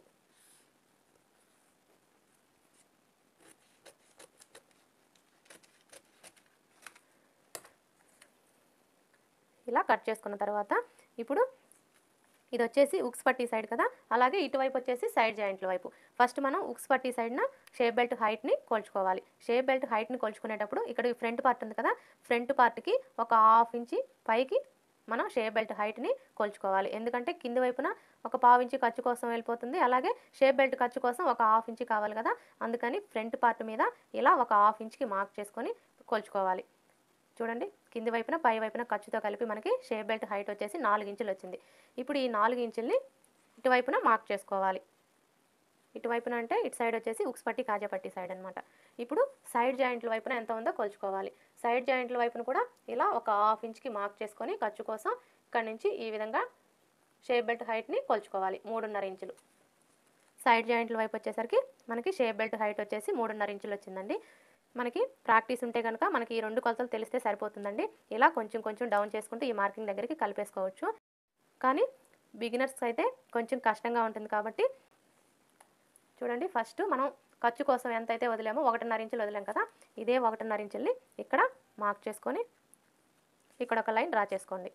ఇలా కట్ చేసుకున్న తర్వాత ఇప్పుడు ఇది వచ్చేసి ఉక్స్ పట్టీ సైడ్ కదా అలాగే ఇటువైపు వచ్చేసి సైడ్ జాయింట్ల వైపు ఫస్ట్ మనం ఉక్స్ పట్టీ సైడ్న షేప్ బెల్ట్ హైట్ని కొలుచుకోవాలి షేప్ బెల్ట్ హైట్ని కొలుచుకునేటప్పుడు ఇక్కడ ఈ ఫ్రంట్ పార్ట్ ఉంది కదా ఫ్రంట్ పార్ట్కి ఒక హాఫ్ ఇంచి పైకి మనం షేప్ బెల్ట్ హైట్ని కొలుచుకోవాలి ఎందుకంటే కింది వైపున ఒక పావు ఇంచి ఖర్చు కోసం వెళ్ళిపోతుంది అలాగే షేప్ బెల్ట్ ఖర్చు కోసం ఒక హాఫ్ ఇంచి కావాలి కదా అందుకని ఫ్రంట్ పార్ట్ మీద ఇలా ఒక హాఫ్ ఇంచ్కి మార్క్ చేసుకొని కొలుచుకోవాలి చూడండి కింది వైపున పై వైపున ఖర్చుతో కలిపి మనకి షేప్ బెల్ట్ హైట్ వచ్చేసి నాలుగు ఇంచులు వచ్చింది ఇప్పుడు ఈ నాలుగు ఇంచుల్ని ఇటువైపున మార్క్ చేసుకోవాలి ఇటువైపున అంటే ఇటు సైడ్ వచ్చేసి ఉక్స్ పట్టి కాజా పట్టి సైడ్ అనమాట ఇప్పుడు సైడ్ జాయింట్ల వైపున ఎంత ఉందో కొలుచుకోవాలి సైడ్ జాయింట్ల వైపున కూడా ఇలా ఒక హాఫ్ ఇంచ్కి మార్క్ చేసుకొని ఖర్చు కోసం ఇక్కడ నుంచి ఈ విధంగా షేప్ బెల్ట్ హైట్ని కొలుచుకోవాలి మూడున్నర ఇంచులు సైడ్ జాయింట్ల వైపు వచ్చేసరికి మనకి షేప్ బెల్ట్ హైట్ వచ్చేసి మూడున్నర ఇంచులు వచ్చిందండి మనకి ప్రాక్టీస్ ఉంటే కనుక మనకి ఈ రెండు కొలతలు తెలిస్తే సరిపోతుందండి ఇలా కొంచెం కొంచెం డౌన్ చేసుకుంటూ ఈ మార్కింగ్ దగ్గరికి కలిపేసుకోవచ్చు కానీ బిగినర్స్ అయితే కొంచెం కష్టంగా ఉంటుంది కాబట్టి చూడండి ఫస్ట్ మనం ఖర్చు కోసం ఎంత అయితే వదిలామో ఒకటిన్నర ఇంచులు వదిలాం కదా ఇదే ఒకటిన్నర ఇంచుల్ని ఇక్కడ మార్క్ చేసుకొని ఇక్కడ ఒక లైన్ డ్రా చేసుకోండి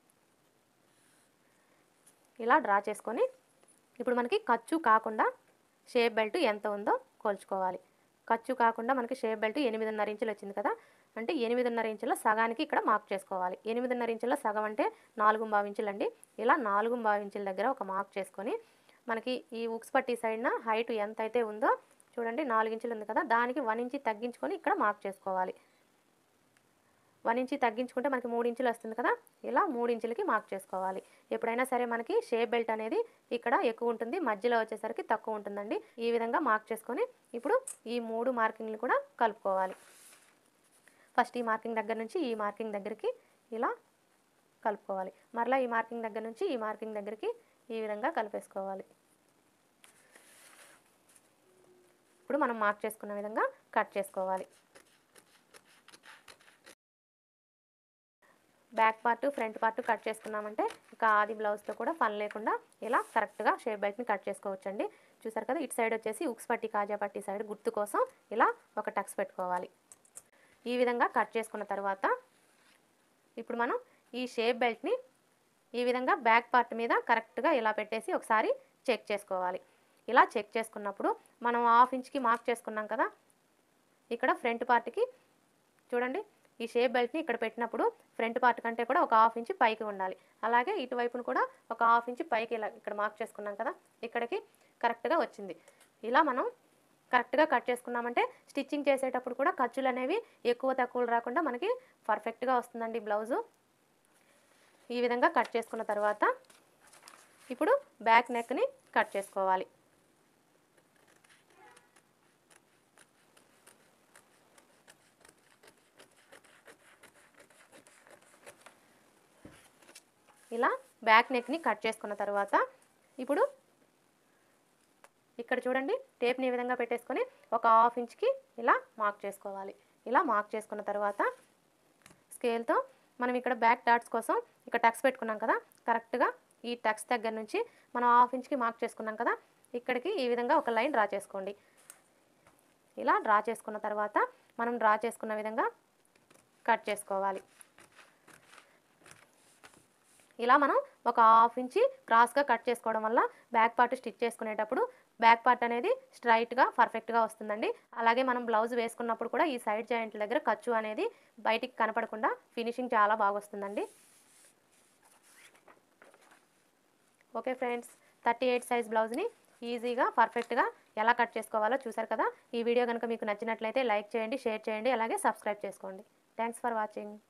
ఇలా డ్రా చేసుకొని ఇప్పుడు మనకి ఖర్చు కాకుండా షేప్ బెల్ట్ ఎంత ఉందో కొలుచుకోవాలి ఖర్చు కాకుండా మనకి షేప్ బెల్ట్ ఎనిమిదిన్నర ఇంచులు వచ్చింది కదా అంటే ఎనిమిదిన్నర ఇంచుల సగానికి ఇక్కడ మార్క్ చేసుకోవాలి ఎనిమిదిన్నర ఇంచుల సగం అంటే నాలుగు ఇంచులు అండి ఇలా నాలుగు ఇంచుల దగ్గర ఒక మార్క్ చేసుకొని మనకి ఈ ఉక్స్ పట్టి సైడ్న హైట్ ఎంత అయితే ఉందో చూడండి నాలుగు ఇంచులు ఉంది కదా దానికి వన్ ఇంచి తగ్గించుకొని ఇక్కడ మార్క్ చేసుకోవాలి వన్ ఇంచి తగ్గించుకుంటే మనకి మూడు ఇంచులు వస్తుంది కదా ఇలా మూడు ఇంచులకి మార్క్ చేసుకోవాలి ఎప్పుడైనా సరే మనకి షేప్ బెల్ట్ అనేది ఇక్కడ ఎక్కువ ఉంటుంది మధ్యలో వచ్చేసరికి తక్కువ ఉంటుందండి ఈ విధంగా మార్క్ చేసుకొని ఇప్పుడు ఈ మూడు మార్కింగ్లు కూడా కలుపుకోవాలి ఫస్ట్ ఈ మార్కింగ్ దగ్గర నుంచి ఈ మార్కింగ్ దగ్గరికి ఇలా కలుపుకోవాలి మరలా ఈ మార్కింగ్ దగ్గర నుంచి ఈ మార్కింగ్ దగ్గరికి ఈ విధంగా కలిపేసుకోవాలి ఇప్పుడు మనం మార్క్ చేసుకున్న విధంగా కట్ చేసుకోవాలి back part front part cut చేసుకున్నామంటే ఇక ఆది బ్లౌజ్తో కూడా పని లేకుండా ఇలా కరెక్ట్గా షేప్ బెల్ట్ని కట్ చేసుకోవచ్చండి చూసారు కదా ఇటు సైడ్ వచ్చేసి ఉక్స్ పట్టి కాజా పట్టి సైడ్ గుర్తు కోసం ఇలా ఒక టక్స్ పెట్టుకోవాలి ఈ విధంగా కట్ చేసుకున్న తర్వాత ఇప్పుడు మనం ఈ షేప్ బెల్ట్ని ఈ విధంగా బ్యాక్ పార్ట్ మీద కరెక్ట్గా ఇలా పెట్టేసి ఒకసారి చెక్ చేసుకోవాలి ఇలా చెక్ చేసుకున్నప్పుడు మనం హాఫ్ ఇంచ్కి మార్క్ చేసుకున్నాం కదా ఇక్కడ ఫ్రంట్ పార్ట్కి చూడండి ఈ షేప్ బెల్ట్ని ఇక్కడ పెట్టినప్పుడు ఫ్రంట్ పార్ట్ కంటే కూడా ఒక హాఫ్ ఇంచ్ పైకి ఉండాలి అలాగే ఇటువైపును కూడా ఒక హాఫ్ ఇంచ్ పైకి ఇలా ఇక్కడ మార్క్ చేసుకున్నాం కదా ఇక్కడికి కరెక్ట్గా వచ్చింది ఇలా మనం కరెక్ట్గా కట్ చేసుకున్నామంటే స్టిచ్చింగ్ చేసేటప్పుడు కూడా ఖర్చులు అనేవి ఎక్కువ తక్కువలు రాకుండా మనకి పర్ఫెక్ట్గా వస్తుందండి బ్లౌజు ఈ విధంగా కట్ చేసుకున్న తర్వాత ఇప్పుడు బ్యాక్ నెక్ని కట్ చేసుకోవాలి ఇలా బ్యాక్ నెక్ని కట్ చేసుకున్న తర్వాత ఇప్పుడు ఇక్కడ చూడండి టేప్ని ఈ విధంగా పెట్టేసుకొని ఒక హాఫ్ ఇంచ్కి ఇలా మార్క్ చేసుకోవాలి ఇలా మార్క్ చేసుకున్న తర్వాత స్కేల్తో మనం ఇక్కడ బ్యాక్ డాట్స్ కోసం ఇక్కడ టక్స్ పెట్టుకున్నాం కదా కరెక్ట్గా ఈ టక్స్ దగ్గర నుంచి మనం హాఫ్ ఇంచ్కి మార్క్ చేసుకున్నాం కదా ఇక్కడికి ఈ విధంగా ఒక లైన్ డ్రా చేసుకోండి ఇలా డ్రా చేసుకున్న తర్వాత మనం డ్రా చేసుకున్న విధంగా కట్ చేసుకోవాలి ఇలా మనం ఒక హాఫ్ ఇంచి క్రాస్గా కట్ చేసుకోవడం వల్ల బ్యాక్ పార్ట్ స్టిచ్ చేసుకునేటప్పుడు బ్యాక్ పార్ట్ అనేది స్ట్రైట్గా పర్ఫెక్ట్గా వస్తుందండి అలాగే మనం బ్లౌజ్ వేసుకున్నప్పుడు కూడా ఈ సైడ్ జాయింట్ల దగ్గర ఖర్చు అనేది బయటికి కనపడకుండా ఫినిషింగ్ చాలా బాగా వస్తుందండి okay friends thirty eight size బ్లౌజ్ని ఈజీగా పర్ఫెక్ట్గా ఎలా కట్ చేసుకోవాలో చూసారు కదా ఈ వీడియో కనుక మీకు నచ్చినట్లయితే లైక్ చేయండి షేర్ చేయండి అలాగే సబ్స్క్రైబ్ చేసుకోండి థ్యాంక్స్ ఫర్ వాచింగ్